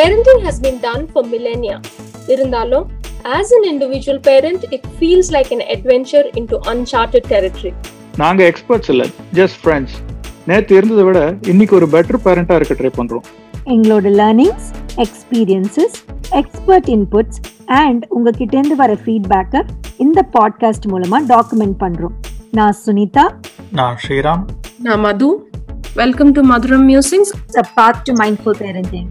Parenting has been done for millennia. இருந்தாலும் as an individual parent, it feels like an adventure into uncharted territory. நாங்க experts இல்ல just friends நேத்து இருந்ததை விட இன்னைக்கு ஒரு பெட்டர் பேரண்டா இருக்க ட்ரை பண்றோம் எங்களோட learnings experiences expert inputs and உங்ககிட்டேருந்து வர ஃபீட்பேக்கை இந்த பாட்காஸ்ட் மூலமா டாக்குமெண்ட் பண்றோம் நான் சுனிதா நான் ஸ்ரீராம் நான் Madhu welcome to Madhuram musings a path to mindful parenting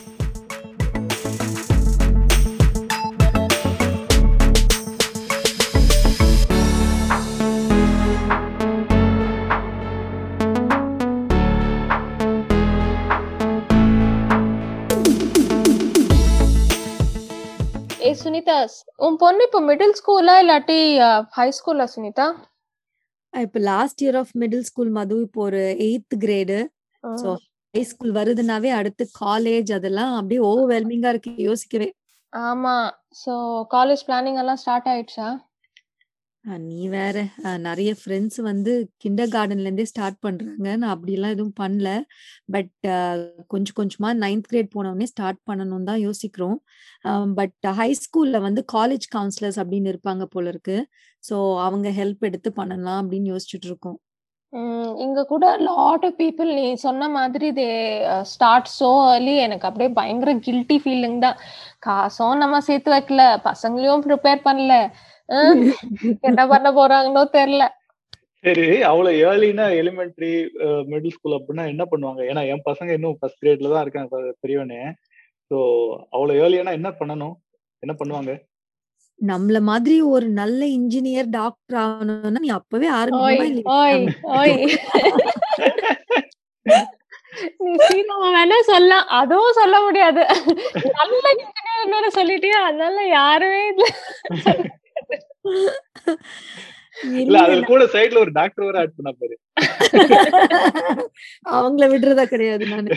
ஏ சுனிதா உன் பொண்ணு இப்போ மிடில் ஸ்கூலா இல்லாட்டி ஹை ஸ்கூலா சுனிதா இப்போ last year of middle school Madhu இப்போ ஒரு eighth grade so high school வருதுனாவே அடுத்து காலேஜ் அதெல்லாம் அப்படியே ஓவர்வெல்மிங்கா இருக்கு யோசிக்கவே ஆமா சோ காலேஜ் பிளானிங் எல்லாம் ஸ்டார்ட் ஆயிடுச்சா அஹ் நீ வேற அஹ் நிறைய ஃப்ரெண்ட்ஸ் வந்து கிண்டர் கார்டன்ல இருந்தே ஸ்டார்ட் பண்றாங்க நான் அப்படிலாம் எதுவும் பண்ணல பட் கொஞ்சம் கொஞ்சமா நைன்த் கிரேட் போனவொடனே ஸ்டார்ட் பண்ணணும் தான் யோசிக்கிறோம் பட் ஹை ஸ்கூல்ல வந்து காலேஜ் கவுன்சிலர்ஸ் அப்படின்னு இருப்பாங்க போல இருக்கு ஸோ அவங்க ஹெல்ப் எடுத்து பண்ணலாம் அப்படின்னு யோசிச்சுட்டு இருக்கோம் ம், இங்க கூட லாட் ஆஃப் பீப்புள் நீ சொன்ன மாதிரி தே ஸ்டார்ட் சோ early எனக்கு அப்படியே பயங்கர கில்ட்டி ஃபீலிங் தான் காசும் நம்ம சேர்த்து வைக்கல பசங்களையும் ப்ரிப்பேர் பண்ணல ஹம், என்ன பண்ண போறாங்கன்னோ தெரியல சரி அவ்வளவு ஏர்லினா எலிமெண்ட்ரி மிடில் ஸ்கூல் அப்படின்னா என்ன பண்ணுவாங்க ஏன்னா என் பசங்க இன்னும் ஃபர்ஸ்ட் கிரேட்ல தான் இருக்காங்க பெ- பெரியவனே ஸோ அவ்வளவு ஏர்லியானா என்ன பண்ணணும் என்ன பண்ணுவாங்க நம்மள மாதிரி ஒரு நல்ல இன்ஜினியர் டாக்டர் ஆகணும்னா நீ அப்பவே ஓய் ஆரம்பிக்கணுமா ஓய் இல்லையா ஓய் நீ சீக்கிரமா வேணா சொல்லலாம் அதுவும் சொல்ல முடியாது நல்ல இன்ஜினியர் வேற சொல்லிட்டியா அதனால யாருமே இல்ல இல்ல இல்ல அதுல கூட சைடுல ஒரு டாக்டர் வர ஆட் பண்ண பாரு அவங்கள விடுறதா கிடையாது நானு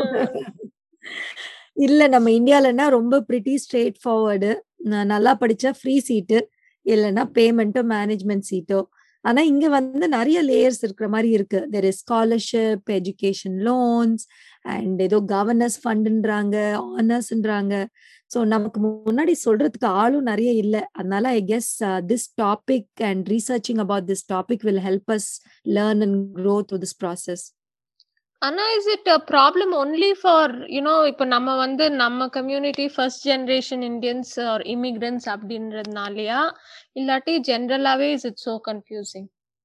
இல்ல நம்ம இந்தியாலன்னா ரொம்ப பிரிட்டி ஸ்ட்ரெயிட் ஃபார்வர்டு நல்லா படிச்சா ஃப்ரீ சீட்டு இல்லைன்னா பேமெண்ட்டோ மேனேஜ்மெண்ட் சீட்டோ ஆனா இங்க வந்து நிறைய லேயர்ஸ் இருக்கிற மாதிரி இருக்கு there is scholarship education loans and ஏதோ கவர்னர்ஸ் ஃபண்டுன்றாங்க ஆனர்ஸ்ன்றாங்க ஸோ நமக்கு முன்னாடி சொல்றதுக்கு ஆளும் நிறைய இல்லை அதனால I guess this topic and researching about this topic will help us learn and grow through this process ஆனா is it problem only for you know இப்போ நம்ம வந்து நம்ம community first generation Indians or immigrants அப்படின்றதுனாலயா இல்லாட்டி ஜென்ரலாவே இஸ் இட் சோ கன்ஃபியூசிங்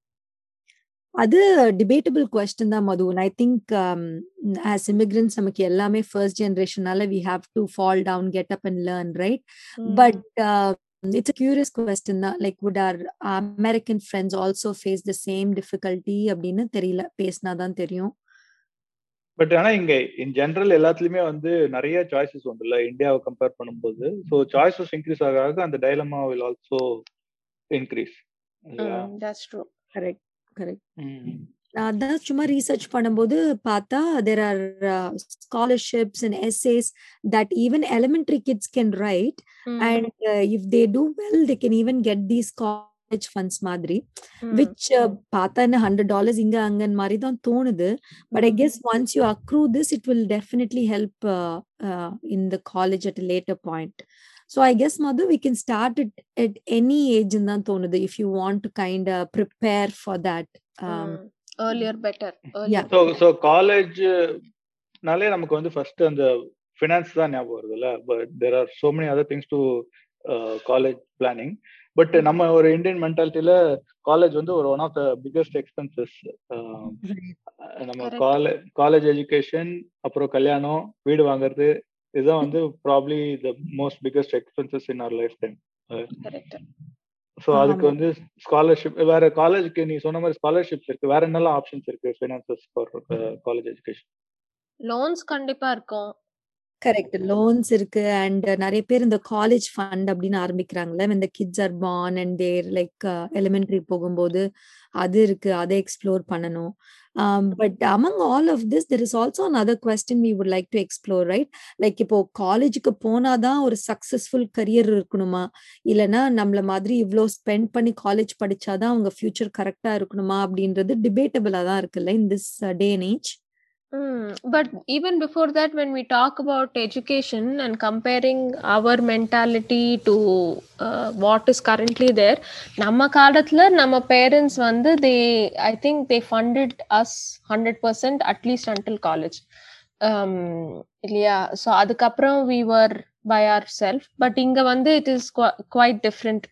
அது debatable question தான் Madhu I think as immigrants நமக்கு எல்லாமே ஃபர்ஸ்ட் ஜென்ரேஷனால we have to fall down get up and learn right but it's a curious question தான் like would our American friends also face the same difficulty அப்படின்னு தெரியல பேசினா தான் தெரியும் பட் ஆனா இங்க இன் ஜெனரல் எல்லாத்துலயுமே வந்து நிறைய சாய்ஸஸ் உண்டுல்ல இந்தியாவை கம்பேர் பண்ணும்போது ஸோ சாய்ஸஸ் இன்க்ரீஸ் ஆக ஆக அந்த dilemma will also increase that's true correct correct நான் அதான் சும்மா ரீசர்ச் பண்ணும்போது பார்த்தா there are scholarships and essays that even elementary kids can write and if they do well they can even get these college funds மாதிரி which பார்த்தா என்ன hundred dollars இங்க அங்கன்னு மாதிரி தான் தோணுது but I guess once you accrue this it will definitely help in the college at later point so I guess Madhu we can start it at any ஏஜ்னு தான் தோணுது if you want to kind prepare for that earlier better Yeah. So so காலேஜ்னாலே நமக்கு வந்து first அந்த finance தான் ஞாபகம் வருதுல்ல but there are so many other things to college planning but நம்ம ஒரு இந்தியன் மென்டாலிட்டியில காலேஜ் வந்து ஒரு one of the biggest expenses நம்ம Correct. காலேஜ் காலேஜ் எஜுகேஷன் அப்புறம் கல்யாணம் வீடு வாங்குறது இதுதான் வந்து probably the most biggest expenses in our life time correct so அதுக்கு ஆமா. வந்து ஸ்காலர்ஷிப் வேற காலேஜுக்கு நீ சொன்ன மாதிரி ஸ்காலர்ஷிப்ஸ் இருக்கு வேற என்னெல்லாம் ஆப்ஷன்ஸ் இருக்கு finances for college education loans கண்டிப்பா இருக்கும் கரெக்ட் லோன்ஸ் இருக்கு அண்ட் நிறைய பேர் இந்த காலேஜ் ஃபண்ட் அப்படின்னு ஆரம்பிக்கிறாங்கல்ல இந்த kids are born and there like elementary போகும்போது அது இருக்கு அதை எக்ஸ்ப்ளோர் பண்ணணும் but among all of this there is also another question we would like to explore right like இப்போ காலேஜுக்கு போனாதான் ஒரு சக்சஸ்ஃபுல் கரியர் இருக்கணுமா இல்லைன்னா நம்மள மாதிரி இவ்வளோ ஸ்பெண்ட் பண்ணி காலேஜ் படிச்சாதான் அவங்க ஃபியூச்சர் கரெக்டா இருக்கணுமா அப்படின்றது டிபேட்டபிளா தான் இருக்குல்ல in this day and age Mm, but even before that, when we talk about education and comparing our mentality to uh, what is currently there, நம்ம காலத்துல நம்ம பேரண்ட்ஸ் வந்து they I think they funded us hundred percent at least until college இல்லையா so அதுக்கப்புறம் we were by our self but இங்க வந்து it is quite different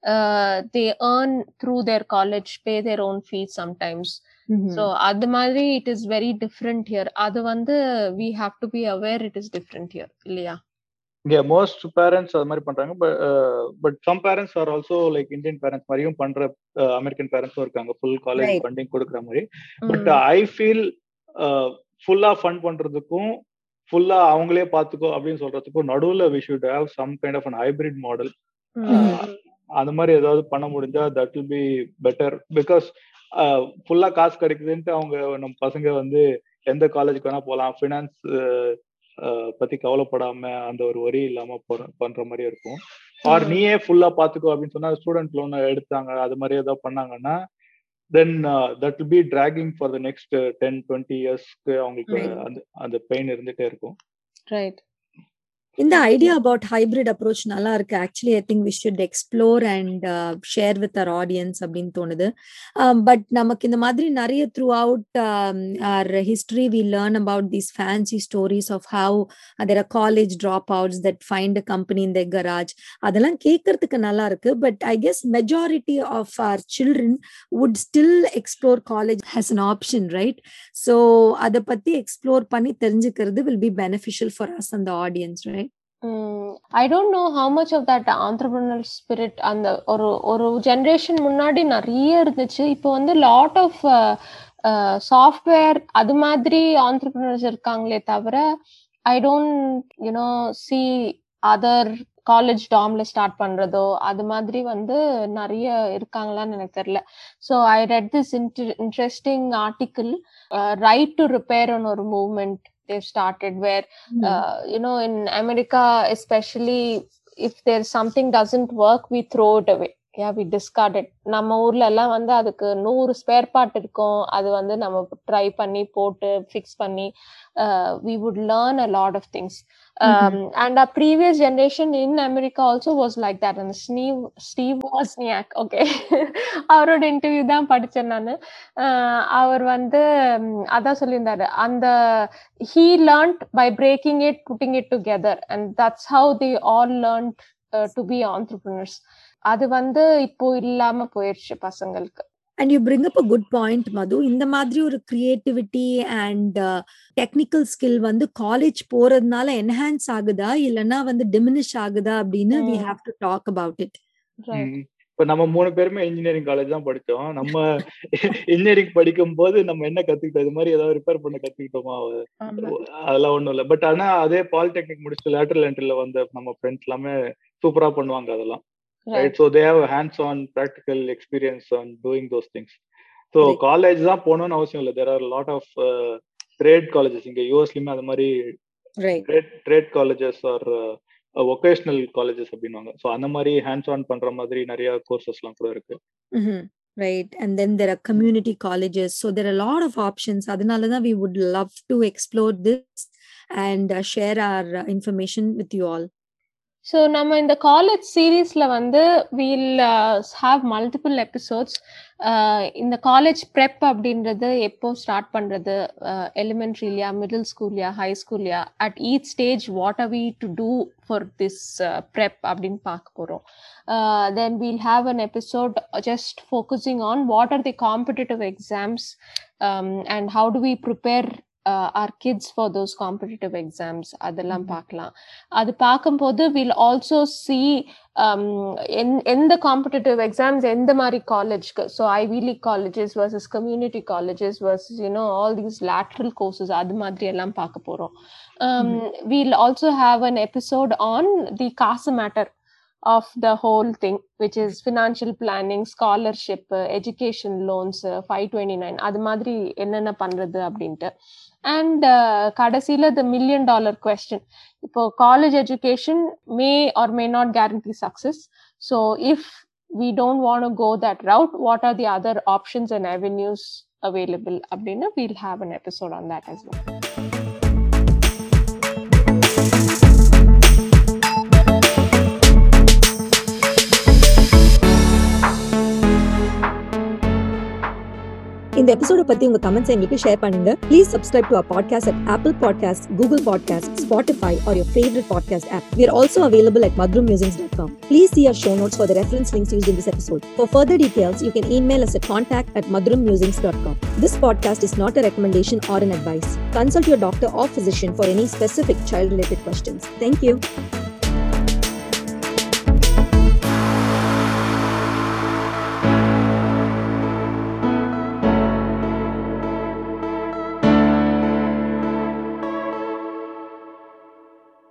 they earn through their college pay their own fees sometimes so அது மாதிரி it is very different here அது வந்து we have to be aware it is different here இல்லையா இங்க most parents அது மாதிரி பண்றாங்க but some parents are also like Indian parents மாதிரியும் பண்ற அமெரிக்கன் பேரண்ட்ஸும் இருக்காங்க ஃபுல் காலேஜ் ஃபண்டிங் கொடுக்குற மாதிரி பட் ஐ ஃபீல் ஃபுல்லா ஃபண்ட் பண்றதுக்கும் ஃபுல்லா அவங்களே பாத்துக்கோ அப்படின்னு சொல்றதுக்கும் நடுவுல we should have some kind of an hybrid model அந்த மாதிரி ஏதாவது பண்ண முடிஞ்சா that will be better because ஃபுல்லா காசு கிடைக்குதுன்ட்டு அவங்க நம்ம பசங்க வந்து எந்த காலேஜுக்கு வேணா போகலாம் ஃபினான்ஸ் பத்தி கவலைப்படாம அந்த ஒரு வரி இல்லாம பண்ற மாதிரி இருக்கும் ஆர் நீயே ஃபுல்லா பாத்துக்கோ அப்படின்னு சொன்னா ஸ்டூடெண்ட் லோன் எடுத்தாங்க அது மாதிரி ஏதாவது பண்ணாங்கன்னா then that will be dragging for the next ten twenty இயர்ஸ்க்கு அவங்களுக்கு அந்த அந்த பெயின் இருந்துட்டே இருக்கும் ரைட் இந்த ஐடியா அபவுட் ஹைபிரிட் அப்ரோச் நல்லா இருக்கு actually I think we should explore and share with our audience அப்படின்னு தோணுது பட் நமக்கு இந்த மாதிரி நிறைய throughout our history we learn about these fancy stories of how other college drop outs that find a company இந்த garage அதெல்லாம் கேட்கறதுக்கு நல்லா இருக்கு but I guess majority of our children would still explore college has an option right so அதை பத்தி explore பண்ணி தெரிஞ்சுக்கிறது will be beneficial for us அந்த audience right I don't know how much of that entrepreneur spirit அந்த ஒரு ஒரு generation முன்னாடி நிறைய இருந்துச்சு இப்போ வந்து லாட் ஆஃப் சாஃப்ட்வேர் அது மாதிரி ஆண்டர்பிரினர்ஸ் இருக்காங்களே தவிர I don't you know see other college டாம்ல ஸ்டார்ட் பண்றதோ அது மாதிரி வந்து நிறைய இருக்காங்களான்னு எனக்கு தெரியல so I read this interesting article right to repair ஒரு movement they've started where mm-hmm. uh, you know in america especially if there's something doesn't work we throw it away yeah we discard it நம்ம ஊர்ல எல்லாம் வந்து அதுக்கு நூறு spare part இருக்கும் அது வந்து நம்ம ட்ரை பண்ணி போட்டு ஃபிக்ஸ் பண்ணி we would learn a lot of things um, mm-hmm. and our previous generation in america also was like that and steve steve wozniak okay அவரோட இன்டர்வியூ தான் படிச்சேன் நான் அவர் வந்து அதான் சொல்லியிருந்தாரு அந்த he learned by breaking it putting it together and that's how they all learned uh, to be entrepreneurs அது வந்து இப்போ இல்லாம போயிடுச்சு பசங்களுக்கு and you bring up a good point Madhu இந்த மாதிரி ஒரு கிரியேட்டிவிட்டி அண்ட் டெக்னிக்கல் ஸ்கில் வந்து காலேஜ் போறதுனால என்ஹான்ஸ் ஆகுதா இல்லைன்னா வந்து டிமினிஷ் ஆகுதா அப்படின்னு we have to talk about it இப்ப நம்ம மூணு பேருமே இன்ஜினியரிங் காலேஜ் தான் படிச்சோம் நம்ம இன்ஜினியரிங் படிக்கும் போது நம்ம என்ன கத்துக்கிட்டோம் இது மாதிரி ஏதாவது ரிப்பேர் பண்ண கத்துக்கிட்டோமா அதெல்லாம் ஒண்ணும் இல்ல பட் ஆனா அதே பாலிடெக்னிக் முடிச்சுட்டு லேட்டரல் என்ட்ரில வந்த நம்ம ஃப்ரெண்ட்ஸ் எல்லாமே சூப்பரா பண்ணுவாங்க அதெல்லாம் right so they have a hands on practical experience on doing those things so right. college தான் போகணும்னு அவசியம் இல்லை there are a lot of uh, trade colleges இங்க யூஎஸ்லயுமே அது மாதிரி trade, trade colleges or uh, vocational colleges அப்படின்வாங்க so அந்த மாதிரி ஹேண்ட்ஸ் ஆன் பண்ற மாதிரி நிறைய கோர்சஸ்லாம் கூட இருக்கு right and then there are community colleges so there are a lot of options அதனால தான் we would love to explore this and uh, share our uh, information with you all so நம்ம இந்த college சீரீஸ்ல வந்து we'll have multiple episodes இந்த college prep அப்படின்றது எப்போ start பண்றது எலிமெண்ட்ரிலியா மிடில் ஸ்கூல்லையா ஹை ஸ்கூல்லையா at each stage what are we to do for this prep அப்படின்னு பார்க்க போகிறோம் then we'll have an episode just focusing on what are the competitive exams and how do we prepare our kids for those competitive exams அதெல்லாம் பார்க்கலாம் அது பார்க்கும்போது will also see எந்த competitive exams எந்த மாதிரி காலேஜ்க்கு so Ivy League colleges versus community colleges versus you know all these lateral courses அது மாதிரி எல்லாம் பார்க்க போகிறோம் we'll also have an episode on the காசு matter of the whole thing which is financial planning scholarship uh, education loans uh, 529 அது மாதிரி என்னென்ன பண்றது அப்படின்ட்டு அண்ட் கடைசியில த மில்லியன் டாலர் கொஸ்டின் இப்போ college education may or may not guarantee success so if we don't want to go that route what are the other options and avenues available அப்படின்னு we'll have an episode on that as well இந்த எபிசோட பத்தி உங்க comments எங்களுக்கு share பண்ணுங்க please subscribe to our podcast at Apple podcast Google podcast Spotify or your favourite podcast app we are also available at madrummusings.com please see our show notes for the reference links used in this episode for further details you can email us at contact at madrummusings.com this podcast is not a recommendation or an advice consult your doctor or physician for any specific child related questions thank you